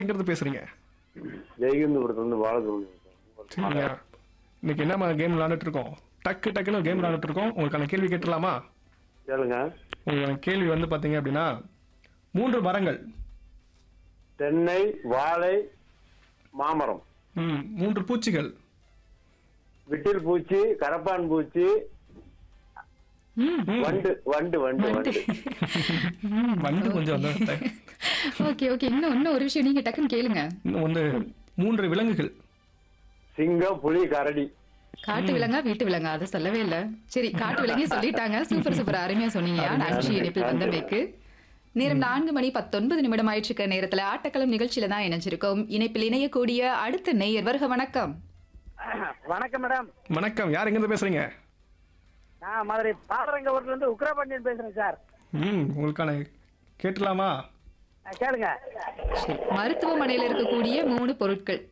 எங்கிறது பேசுறீங்க ஜெயகிந்தபுரத்துல இருந்து பாலசுப்ரமணியம் சரிங்க இன்னைக்கு என்ன கேம் விளையாண்டுட்டு இருக்கோம் டக்கு டக்குன்னு ஒரு கேம் விளையாண்டுட்டு இருக்கோம் உங்களுக்கான கேள்வி கேட்டுலாமா கேளுங்க உங்களுக்கான கேள்வி வந்து பாத்தீங்க அப்படின்னா மூன்று மரங்கள் தென்னை வாழை மாமரம் ம், மூன்று பூச்சிகள் விட்டில் பூச்சி கரப்பான் பூச்சி ம் வண்டு வண்டு வண்டு வண்டு வந்து கொஞ்சம் வந்து ஓகே ஓகே இன்னும் இன்னும் ஒரு விஷயம் நீங்க டக்குன்னு கேளுங்க இன்னும் வந்து மூன்று விலங்குகள் சிங்கம் புலி கரடி காட்டு விலங்கா வீட்டு விலங்கா அதை சொல்லவே இல்ல சரி காட்டு விலங்கே சொல்லிட்டாங்க சூப்பர் சூப்பர் அருமையா சொன்னீங்க நன்றி இணைப்பில் வந்தமைக்கு நேரம் நான்கு மணி பத்தொன்பது நிமிடம் ஆயிட்டு இருக்க நேரத்துல ஆட்டக்களம் நிகழ்ச்சியில தான் இணைஞ்சிருக்கோம் இணைப்பில் இணையக்கூடிய அடுத்த நேயர் வருக வணக்கம் வணக்கம் மேடம் வணக்கம் யார் எங்கிருந்து பேசுறீங்க நான் மதுரை பாலரங்கபுரத்துல இருந்து உக்ரபாண்டியன் பேசுறேன் சார் ம் உங்களுக்கான கேட்டலாமா அஹ் கேளுங்க சரி, மருத்துவமனையில இருக்கக்கூடிய மூணு பொருட்கள்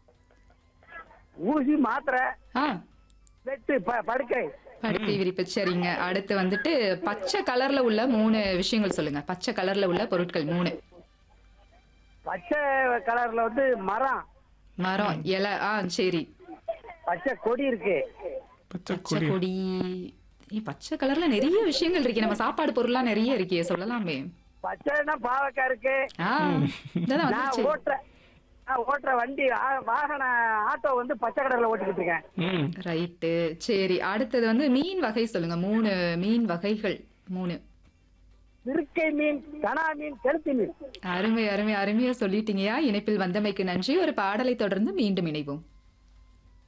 ஊசி மாத்திரை ஆ வெட்டு ப- படுக்கை படுக்கை விரிப்பு சரிங்க அடுத்து வந்துட்டு பச்சை கலர்ல உள்ள மூணு விஷயங்கள் சொல்லுங்க பச்சை கலர்ல உள்ள பொருட்கள் மூணு பச்சை கலர்ல வந்து மரம் மரம் இலை ஆ சரி பச்சை கொடி இருக்கு பச்சை பச்சை கொடி கொடி ஏய், பச்சை கலர்ல நிறைய விஷயங்கள் இருக்கே நம்ம சாப்பாடு பொருள்லாம் நிறைய இருக்கே சொல்லலாமே பச்சைன்னா பாவக்காய் இருக்கு ஆ இதான் நான் வந்துருச்சு ஓட்டுற நான் ஓட்டுற வண்டி ஆ- வாகன ஆட்டோ வந்து பச்சை கலர்ல ஓட்டிக்கிட்டு இருக்கேன் ம் ரைட்டு சரி அடுத்தது வந்து மீன் வகை சொல்லுங்க மூணு மீன் வகைகள் மூணு இருக்கை மீன் கனா மீன் கெளுத்தி மீன் அருமை அருமை அருமையா சொல்லிட்டீங்கயா இணைப்பில் வந்தமைக்கு நன்றி ஒரு பாடலை தொடர்ந்து மீண்டும் இணைவோம்